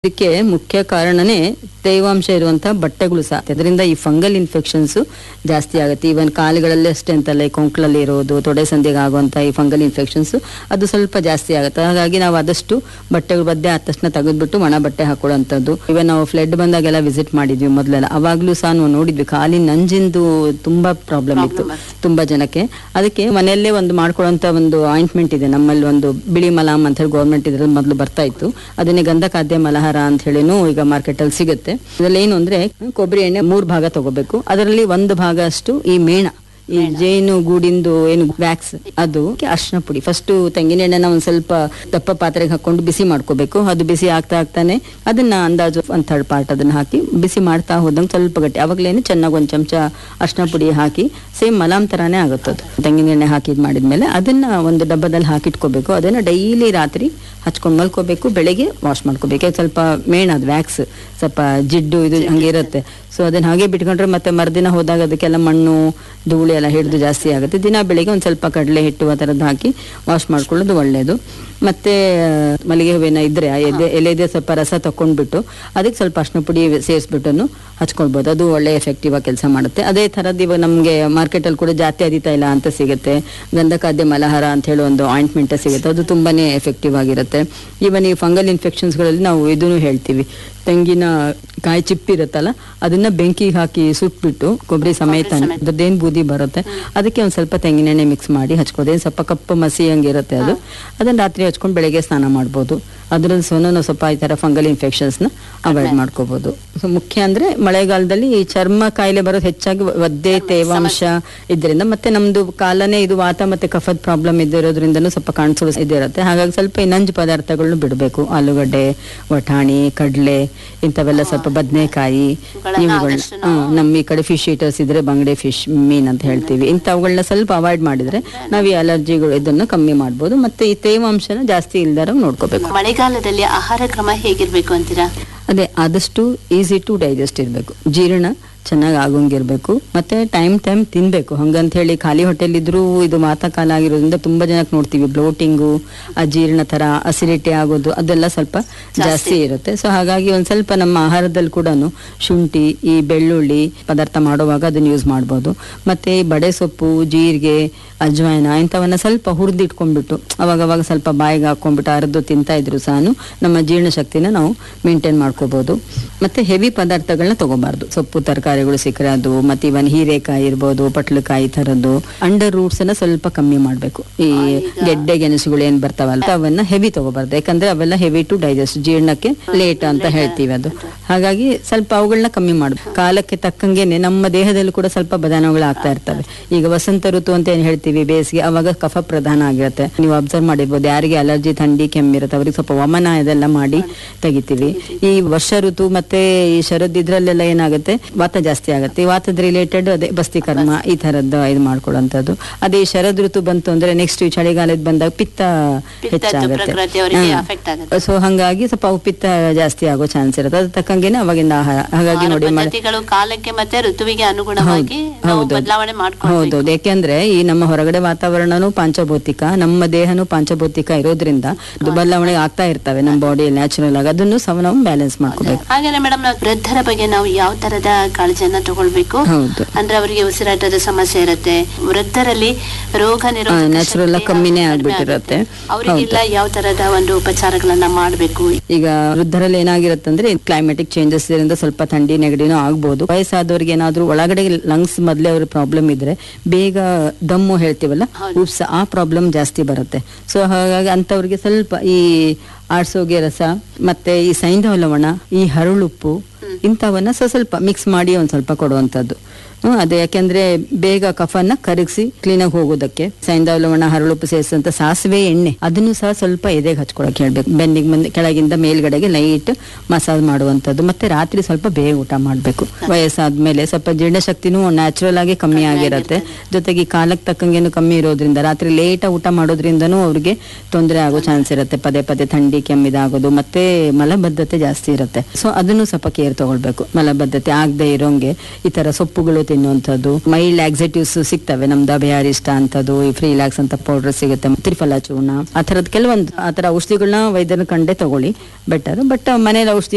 ಇದಕ್ಕೆ ಮುಖ್ಯ ಕಾರಣನೇ ತೇವಾಂಶ ಇರುವಂತಹ ಬಟ್ಟೆಗಳು ಸಹ ಅದರಿಂದ ಈ ಫಂಗಲ್ ಇನ್ಫೆಕ್ಷನ್ಸ್ ಜಾಸ್ತಿ ಆಗುತ್ತೆ ಈವನ್ ಕಾಲುಗಳಲ್ಲಿ ಅಷ್ಟೇ ಅಂತಲ್ಲ ಈ ಕೊಂಕಳಲ್ಲಿ ಇರೋದು ತೊಡೆ ಸಂಧಿಗೆ ಆಗುವಂತ ಈ ಫಂಗಲ್ ಇನ್ಫೆಕ್ಷನ್ಸ್ ಅದು ಸ್ವಲ್ಪ ಜಾಸ್ತಿ ಆಗುತ್ತೆ ಹಾಗಾಗಿ ನಾವು ಆದಷ್ಟು ಬಟ್ಟೆಗಳು ಬದ್ದೆ ಆದ ತಕ್ಷಣ ತೆಗೆದ್ಬಿಟ್ಟು ಒಣ ಬಟ್ಟೆ ಹಾಕೊಳ್ಳುವಂಥದ್ದು ಇವನ್ ನಾವು ಫ್ಲಡ್ ಬಂದಾಗೆಲ್ಲ ವಿಸಿಟ್ ಮಾಡಿದ್ವಿ ಮೊದಲೆಲ್ಲ ಅವಾಗ್ಲೂ ಸಹ ನಾವು ನೋಡಿದ್ವಿ ಕಾಲಿನ ನಂಜಿಂದು ತುಂಬಾ ಪ್ರಾಬ್ಲಮ್ ಇತ್ತು ತುಂಬಾ ಜನಕ್ಕೆ ಅದಕ್ಕೆ ಮನೆಯಲ್ಲೇ ಒಂದು ಮಾಡ್ಕೊಳ್ಳುವಂತ ಒಂದು ಆಯಿಂಟ್ಮೆಂಟ್ ಇದೆ ನಮ್ಮಲ್ಲಿ ಒಂದು ಬಿಳಿ ಮಲಾಮ್ ಅಂತ ಹೇಳಿ ಗೌರ್ಮೆಂಟ್ ಇದ್ರಲ್ಲಿ ಮೊದಲು ಬರ್ತಾ ಇತ್ತು ಅದನ್ನೇ ಗಂಧಖಾದ್ಯ ಮಲಹಾರ ಅಂತ ಹೇಳಿನೂ ಈಗ ಮಾರ್ಕೆಟ್ ಅಲ್ಲಿ ಸಿಗುತ್ತೆ ಇದ್ರಲ್ಲಿ ಏನು ಅಂದ್ರೆ ಕೊಬ್ಬರಿ ಎಣ್ಣೆ ಮೂರ್ ಭಾಗ ತಗೋಬೇಕು ಅದರಲ್ಲಿ ಒಂದು ಭಾಗ ಅಷ್ಟು ಈ ಮೇಣ ಈ ಜೇನು ಗೂಡಿಂದು ಏನು ವ್ಯಾಕ್ಸ್ ಅದು ಅರ್ಶಿನ ಪುಡಿ ಫಸ್ಟ್ ತೆಂಗಿನ ಎಣ್ಣೆನ ಒಂದ್ ಸ್ವಲ್ಪ ದಪ್ಪ ಪಾತ್ರೆಗೆ ಹಾಕೊಂಡು ಬಿಸಿ ಮಾಡ್ಕೋಬೇಕು ಅದು ಬಿಸಿ ಆಗ್ತಾ ಆಗ್ತಾನೆ ಅದನ್ನ ಅಂದಾಜು ಒಂದ್ ಥರ್ಡ್ ಪಾರ್ಟ್ ಅದನ್ನ ಹಾಕಿ ಬಿಸಿ ಮಾಡ್ತಾ ಹೋದಂಗೆ ಸ್ವಲ್ಪ ಗಟ್ಟಿ ಅವಾಗ್ಲೇನೆ ಚೆನ್ನಾಗಿ ಒಂದ್ ಚಮಚ ಅರ್ಶಿನ ಪುಡಿ ಹಾಕಿ ಸೇಮ್ ಮಲಾಮ್ ತರಾನೇ ಆಗುತ್ತೆ ಅದು ತೆಂಗಿನ ಎಣ್ಣೆ ಹಾಕಿದ್ ಮಾಡಿದ್ಮೇಲೆ ಅದನ್ನ ಒಂದು ಡಬ್ಬದಲ್ಲಿ ಹಾಕಿಟ್ಕೋಬೇಕು ಅದನ್ನ ಡೈಲಿ ರಾತ್ರಿ ಹಚ್ಕೊಂಡು ಮಲ್ಕೋಬೇಕು ಬೆಳಿಗ್ಗೆ ವಾಶ್ ಮಾಡ್ಕೋಬೇಕು ಯಾಕೆ ಸ್ವಲ್ಪ ಮೇಣ ಅದು ವ್ಯಾಕ್ಸ್ ಸ್ವಲ್ಪ ಜಿಡ್ಡು ಇದು ಹಂಗೆ ಇರುತ್ತೆ ಸೊ ಅದನ್ನ ಹಾಗೆ ಬಿಟ್ಕೊಂಡ್ರೆ ಮತ್ತೆ ಮರುದಿನ ಹೋದಾಗ ಅದಕ್ಕೆಲ್ಲ ಮಣ್ಣು ಧೂಳು ಎಲ್ಲ ಹಿಡಿದು ಜಾಸ್ತಿ ಆಗುತ್ತೆ ದಿನ ಬೆಳಿಗ್ಗೆ ಒಂದು ಸ್ವಲ್ಪ ಕಡಲೆ ಹಿಟ್ಟು ಆ ಥರದ್ದು ಹಾಕಿ ವಾಶ್ ಮಾಡ್ಕೊಳ್ಳೋದು ಒಳ್ಳೆಯದು ಮತ್ತೆ ಆ, ಮಲ್ಲಿಗೆ ಹೂವಿನ ಇದ್ರೆ ಆ ಎದೆ ಎಲೆದೆ ಸ್ವಲ್ಪ ರಸ ತಕೊಂಡ್ಬಿಟ್ಟು ಅದಕ್ಕೆ ಸ್ವಲ್ಪ ಅರ್ಶಿನ ಪುಡಿ ಸೇರಿಸ್ಬಿಟ್ಟು ಹಚ್ಕೊಳ್ಬೋದು ಅದು ಒಳ್ಳೆ ಎಫೆಕ್ಟಿವ್ ಆಗಿ ಕೆಲಸ ಮಾಡುತ್ತೆ ಅದೇ ಥರದ್ದು ಇವಾಗ ನಮಗೆ ಮಾರ್ಕೆಟಲ್ಲಿ ಕೂಡ ಜಾತಿ ಅದಿತಾ ಇಲ್ಲ ಅಂತ ಸಿಗುತ್ತೆ ಗಂಧಖಾದ್ಯ ಮಲಹಾರ ಅಂತ ಹೇಳಿ ಒಂದು ಆಯಿಂಟ್ಮೆಂಟ್ ಸಿಗುತ್ತೆ ಅದು ತುಂಬಾನೇ ಎಫೆಕ್ಟಿವ್ ಆಗಿರುತ್ತೆ ಈವನ್ ಈ ಫಂಗಲ್ ಇನ್ಫೆಕ್ಷನ್ಸ್ಗಳಲ್ಲಿ ನಾವು ಇದನ್ನು ಹೇಳ್ತೀವಿ ತೆಂಗಿನ ಕಾಯಿ ಚಿಪ್ಪಿರುತ್ತಲ್ಲ ಅದನ್ನ ಬೆಂಕಿಗೆ ಹಾಕಿ ಸುಟ್ಬಿಟ್ಟು ಕೊಬ್ಬರಿ ಸಮೇತ ಅದ್ರದ್ದೇನು ಬೂದಿ ಬರುತ್ತೆ ಅದಕ್ಕೆ ಒಂದ್ ಸ್ವಲ್ಪ ತೆಂಗಿನ ಎಣ್ಣೆ ಮಿಕ್ಸ್ ಮಾಡಿ ಹಚ್ಕೋದು ಏನ್ ಸ್ವಲ್ಪ ಕಪ್ಪು ಮಸಿ ಹಂಗಿರುತ್ತೆ ಅದು ಅದನ್ನ ರಾತ್ರಿ ಹಚ್ಕೊಂಡು ಬೆಳಗ್ಗೆ ಸ್ನಾನ ಮಾಡ್ಬೋದು ಅದ್ರಲ್ಲಿ ಸಹ ನಾವು ಸ್ವಲ್ಪ ಈ ತರ ಫಂಗಲ್ ಇನ್ಫೆಕ್ಷನ್ಸ್ ನ ಅವಾಯ್ಡ್ ಮಾಡ್ಕೋಬಹುದು ಸೊ ಮುಖ್ಯ ಅಂದ್ರೆ ಮಳೆಗಾಲದಲ್ಲಿ ಈ ಚರ್ಮ ಕಾಯಿಲೆ ಬರೋದು ಹೆಚ್ಚಾಗಿ ಒದ್ದೆ ತೇವಾಂಶ ಇದರಿಂದ ಮತ್ತೆ ನಮ್ದು ಕಾಲನೇ ಇದು ವಾತ ಮತ್ತೆ ಕಫದ ಪ್ರಾಬ್ಲಮ್ ಇದ್ದಿರೋದ್ರಿಂದನೂ ಸ್ವಲ್ಪ ಕಾಣಿಸೋದು ಇದಿರುತ್ತೆ ಹಾಗಾಗಿ ಸ್ವಲ್ಪ ಈ ನಂಜು ಪದಾರ್ಥಗಳನ್ನ ಬಿಡಬೇಕು ಆಲೂಗಡ್ಡೆ ವಟಾಣಿ ಕಡಲೆ ಇಂಥವೆಲ್ಲ ಸ್ವಲ್ಪ ಬದನೆಕಾಯಿ ಇವುಗಳನ್ನ ಹ್ಮ್, ನಮ್ಮ ಈ ಕಡೆ ಫಿಶ್ ಈಟರ್ಸ್ ಇದ್ರೆ ಬಂಗಡೆ ಫಿಶ್ ಮೀನ್ ಅಂತ ಹೇಳ್ತೀವಿ ಇಂಥವುಗಳನ್ನ ಸ್ವಲ್ಪ ಅವಾಯ್ಡ್ ಮಾಡಿದ್ರೆ ನಾವು ಈ ಅಲರ್ಜಿಗಳು ಇದನ್ನ ಕಮ್ಮಿ ಮಾಡ್ಬೋದು ಮತ್ತೆ ಈ ತೇವಾಂಶನ ಜಾಸ್ತಿ ಇಲ್ದಾರ ನೋಡ್ಕೋಬೇಕು ಮಳೆಗಾಲದಲ್ಲಿ ಆಹಾರ ಕ್ರಮ ಹೇಗಿರ್ಬೇಕು ಅಂತೀರಾ ಅದೇ ಆದಷ್ಟು ಈಸಿ ಟು ಡೈಜೆಸ್ಟ್ ಇರಬೇಕು ಜೀರ್ಣ ಚೆನ್ನಾಗಿ ಆಗೋಂಗಿರ್ಬೇಕು ಮತ್ತೆ ಟೈಮ್ ಟೈಮ್ ತಿನ್ಬೇಕು ಹಂಗಂತ ಹೇಳಿ ಖಾಲಿ ಹೊಟ್ಟೆಲ್ ಇದ್ರೂ ಇದು ಮಾತಕಾಲ ಆಗಿರೋದ್ರಿಂದ ತುಂಬಾ ಜನಕ್ಕೆ ನೋಡ್ತೀವಿ ಬ್ಲೋಟಿಂಗು ಅಜೀರ್ಣ ತರ ಅಸಿಡಿಟಿ ಆಗೋದು ಅದೆಲ್ಲ ಸ್ವಲ್ಪ ಜಾಸ್ತಿ ಇರುತ್ತೆ ಸೊ ಹಾಗಾಗಿ ಒಂದ್ ಸ್ವಲ್ಪ ನಮ್ಮ ಆಹಾರದಲ್ಲಿ ಕೂಡ ಶುಂಠಿ ಈ ಬೆಳ್ಳುಳ್ಳಿ ಪದಾರ್ಥ ಮಾಡುವಾಗ ಅದನ್ನ ಯೂಸ್ ಮಾಡ್ಬೋದು ಮತ್ತೆ ಈ ಬಡೆ ಸೊಪ್ಪು ಜೀರಿಗೆ ಅಜ್ವಾಯಿನ ಇಂಥವನ್ನ ಸ್ವಲ್ಪ ಹುರಿದಿಟ್ಕೊಂಡ್ಬಿಟ್ಟು ಅವಾಗ ಅವಾಗ ಸ್ವಲ್ಪ ಬಾಯಿಗೆ ಹಾಕೊಂಡ್ಬಿಟ್ಟು ಅರ್ದು ತಿಂತಾ ಇದ್ರು ಸಹ ನಮ್ಮ ಜೀರ್ಣಶಕ್ತಿನ ನಾವು ಮೇಂಟೈನ್ ಮಾಡ್ಕೋಬಹುದು ಮತ್ತೆ ಹೆವಿ ಪದಾರ್ಥಗಳನ್ನ ತಗೋಬಾರ್ದು ಸೊಪ್ಪು ತರಕಾರಿಗಳು ಸಿಕ್ಕರೆ ಅದು ಮತ್ತೆ ಇವನ್ ಹೀರೆಕಾಯಿ ಇರ್ಬೋದು ಪಟ್ಲಕಾಯಿ ತರದ್ದು ಅಂಡರ್ ರೂಟ್ಸ್ ಅನ್ನ ಸ್ವಲ್ಪ ಕಮ್ಮಿ ಮಾಡ್ಬೇಕು ಈ ಗೆಡ್ಡೆ ಗೆಣಸುಗಳು ಏನ್ ಬರ್ತಾವಲ್ಲ ಅವನ್ನ ಹೆವಿ ತಗೋಬಾರ್ದು ಯಾಕಂದ್ರೆ ಅವೆಲ್ಲ ಹೆವಿ ಟು ಡೈಜೆಸ್ಟ್ ಜೀರ್ಣಕ್ಕೆ ಲೇಟ್ ಅಂತ ಹೇಳ್ತೀವಿ ಅದು ಹಾಗಾಗಿ ಸ್ವಲ್ಪ ಅವುಗಳನ್ನ ಕಮ್ಮಿ ಮಾಡ್ಬೇಕು ಕಾಲಕ್ಕೆ ತಕ್ಕಂಗೆನೆ ನಮ್ಮ ದೇಹದಲ್ಲಿ ಕೂಡ ಸ್ವಲ್ಪ ಬದಲಾವಣೆಗಳು ಆಗ್ತಾ ಇರ್ತವೆ ಈಗ ವಸಂತ ಋತು ಅಂತ ಏನ್ ಹೇಳ್ತೀವಿ ಬೇಸಿಗೆ ಅವಾಗ ಕಫ ಪ್ರಧಾನ ಆಗಿರುತ್ತೆ ನೀವು ಅಬ್ಸರ್ವ್ ಮಾಡಿರ್ಬೋದು ಯಾರಿಗೆ ಅಲರ್ಜಿ ಥಂಡಿ ಕೆಮ್ಮಿರುತ್ತೆ ಅವ್ರಿಗೆ ಸ್ವಲ್ಪ ವಮನ ಇದೆಲ್ಲ ಮಾಡಿ ತೆಗಿತೀವಿ ಈ ವರ್ಷ ಋತು ಮತ್ತೆ ಈ ಶರದ್ ಇದ್ರಲ್ಲೆಲ್ಲ ಏನಾಗುತ್ತೆ ವಾತ ಜಾಸ್ತಿ ಆಗುತ್ತೆ ಈ ವಾತದ ರಿಲೇಟೆಡ್ ಅದೇ ಬಸ್ತಿ ಕರ್ಮ ಈ ತರದ್ದು ಇದು ಮಾಡ್ಕೊಳ್ಳುವಂಥದ್ದು ಅದೇ ಈ ಶರದ್ ಋತು ಬಂತು ಅಂದ್ರೆ ನೆಕ್ಸ್ಟ್ ಈ ಚಳಿಗಾಲದ ಬಂದಾಗ ಪಿತ್ತ ಪಿತ್ತದ್ದು ಪ್ರಕೃತಿ ಅವರಿಗೆ ಹೆಚ್ಚಾಗುತ್ತೆ affect ಆಗುತ್ತೆ. ಸೊ ಹಂಗಾಗಿ ಸ್ವಲ್ಪ ಅವು ಪಿತ್ತ ಜಾಸ್ತಿ ಆಗೋ ಚಾನ್ಸ್ ಇರುತ್ತೆ ಅದ್ರ ತಕ್ಕಂಗೆನೆ ಅವಾಗಿಂದ ಆಹಾರ ಹಾಗಾಗಿ ಆಹಾರ ನೋಡಿ ಮಳೆ ಪದ್ಧತಿಗಳು ಕಾಲಕ್ಕೆ ಮತ್ತೆ ಋತುವಿಗೆ ಅನುಗುಣವಾಗಿ ನಾವು ಹೌದು. ಬದಲಾವಣೆ ಮಾಡ್ಕೊಳ್ಬೇಕು ಹೌದೌದು ಯಾಕೆಂದ್ರೆ ಈ ನಮ್ಮ ಹೊರಗಡೆ ವಾತಾವರಣನೂ ಪಾಂಚಭೌತಿಕ ನಮ್ಮ ದೇಹನೂ ಪಾಂಚಭೌತಿಕ ಇರೋದ್ರಿಂದ ಇದು ಬದಲಾವಣೆ ಆಗ್ತಾ ಇರ್ತವೆ ನಮ್ಮ ಬಾಡಿ ನ್ಯಾಚುರಲ್ ಆಗಿ ಅದನ್ನು ಸಹ ನಾವು ಬ್ಯಾಲೆನ್ಸ್ ಮಾಡ್ಕೋಬೇಕು ಹಾಗೇನೆ ಮೇಡಮ್ ನಾವು ವೃದ್ಧರ ಬಗ್ಗೆ ನಾವು ಯಾವ ತರದ ಕಾಳಜಿಯನ್ನ ತಗೊಳ್ಬೇಕು ಹೌದು ಅಂದ್ರೆ ಅವರಿಗೆ ಉಸಿರಾಟದ ಸಮಸ್ಯೆ ಇರುತ್ತೆ ವೃದ್ಧರಲ್ಲಿ ರೋಗ ನಿರೋಧಕ ನ್ಯಾಚುರಲ್ ಶಕ್ತಿ ಕಮ್ಮಿನೇ ಕಡಿಮೆ ಆಗ್ಬಿಟ್ಟಿರುತ್ತೆ ಅವರಿಗೆಲ್ಲ ಯಾವ ತರದ ಒಂದು ಉಪಚಾರಗಳನ್ನ ಮಾಡಬೇಕು ಈಗ ವೃದ್ಧರಲ್ಲಿ ಏನಾಗಿರುತ್ತೆ ಅಂದ್ರೆ ಕ್ಲೈಮೆಟಿಕ್ ಚೇಂಜಸ್ ಇಂದ ಸ್ವಲ್ಪ ಥಂಡಿ ನೆಗಡಿನೂ ಆಗ್ಬೋದು ವಯಸ್ಸಾದವ್ರಿಗೆ ಏನಾದ್ರೂ ಒಳಗಡೆ ಲಂಗ್ಸ್ ಮೊದಲೇ ಅವ್ರ ಪ್ರಾಬ್ಲಮ್ ಇದ್ರೆ ಬೇಗ ದಮ್ಮು ಹೇಳ್ತೀವಲ್ಲ ಉಪ್ಸ ಆ ಪ್ರಾಬ್ಲಮ್ ಜಾಸ್ತಿ ಬರುತ್ತೆ ಸೊ ಹಾಗಾಗಿ ಅಂತವ್ರಿಗೆ ಸ್ವಲ್ಪ ಈ ಆಡ್ಸೋಗೆ ರಸ ಮತ್ತೆ ಈ ಸೈಂಧವ ಲವಣ ಈ ಹರಳುಪ್ಪು ಇಂಥವನ್ನ ಸ ಸ್ವಲ್ಪ ಮಿಕ್ಸ್ ಮಾಡಿ ಒಂದ್ ಸ್ವಲ್ಪ ಕೊಡುವಂಥದ್ದು ಹ್ಮ್ ಅದು ಯಾಕೆಂದ್ರೆ ಬೇಗ ಕಫನ ಕರಗಿಸಿ ಕ್ಲೀನಾಗಿ ಹೋಗೋದಕ್ಕೆ ಸೈಂಧವ ಲವಣ ಹರಳುಪ್ಪು ಸೇರಿಸಂತ ಸಾಸಿವೆ ಎಣ್ಣೆ ಅದನ್ನು ಸಹ ಸ್ವಲ್ಪ ಎದೆಗೆ ಹಚ್ಕೊಳಕ್ ಹೇಳ್ಬೇಕು ಬೆನ್ನಿಗೆ ಮುಂದೆ ಕೆಳಗಿಂದ ಮೇಲ್ಗಡೆಗೆ ಲೈಟ್ ಮಸಾಜ್ ಮಾಡುವಂಥದ್ದು ಮತ್ತೆ ರಾತ್ರಿ ಸ್ವಲ್ಪ ಬೇಗ ಊಟ ಮಾಡಬೇಕು ವಯಸ್ಸಾದ್ಮೇಲೆ ಸ್ವಲ್ಪ ಜೀರ್ಣಶಕ್ತಿನೂ ನ್ಯಾಚುರಲ್ ಆಗಿ ಕಮ್ಮಿ ಆಗಿರುತ್ತೆ ಜೊತೆಗೆ ಈ ಕಾಲಕ್ಕೆ ತಕ್ಕಂಗೇನು ಕಮ್ಮಿ ಇರೋದ್ರಿಂದ ರಾತ್ರಿ ಲೇಟ್ ಊಟ ಮಾಡೋದ್ರಿಂದನೂ ಅವ್ರಿಗೆ ತೊಂದರೆ ಆಗೋ ಚಾನ್ಸ್ ಇರುತ್ತೆ ಪದೇ ಪದೇ ಥಂಡಿ ಕೆಮ್ಮಿದಾಗೋದು ಮತ್ತೆ ಮಲಬದ್ಧತೆ ಜಾಸ್ತಿ ಇರುತ್ತೆ ಸೊ ಅದನ್ನು ಸ್ವಲ್ಪ ಕೇರ್ ತಗೊಳ್ಬೇಕು ಮಲಬದ್ಧತೆ ಆಗದೆ ಇರೋಂಗೆ ಈ ತರ ಸೊಪ್ಪುಗಳು ತಿನ್ನುವಂಥದ್ದು ಮೈಲ್ಡ್ ಲ್ಯಾಕ್ಸೇಟಿವ್ಸ್ ಸಿಗ್ತವೆ ನಮ್ದು ಅಭಯಾರಿಷ್ಟ ಅಂತದ್ದು ಈ ಫ್ರೀಲಾಕ್ಸ್ ಅಂತ ಪೌಡರ್ ಸಿಗುತ್ತೆ ತ್ರಿಫಲ ಚೂರ್ಣ ಆ ಥರದ್ ಕೆಲವೊಂದು ಆ ಥರ ಔಷಧಿಗಳನ್ನ ವೈದ್ಯರ ಕಂಡೇ ತಗೊಳ್ಳಿ ಬೆಟರ್ ಬಟ್ ಮನೇಲಿ ಔಷಧಿ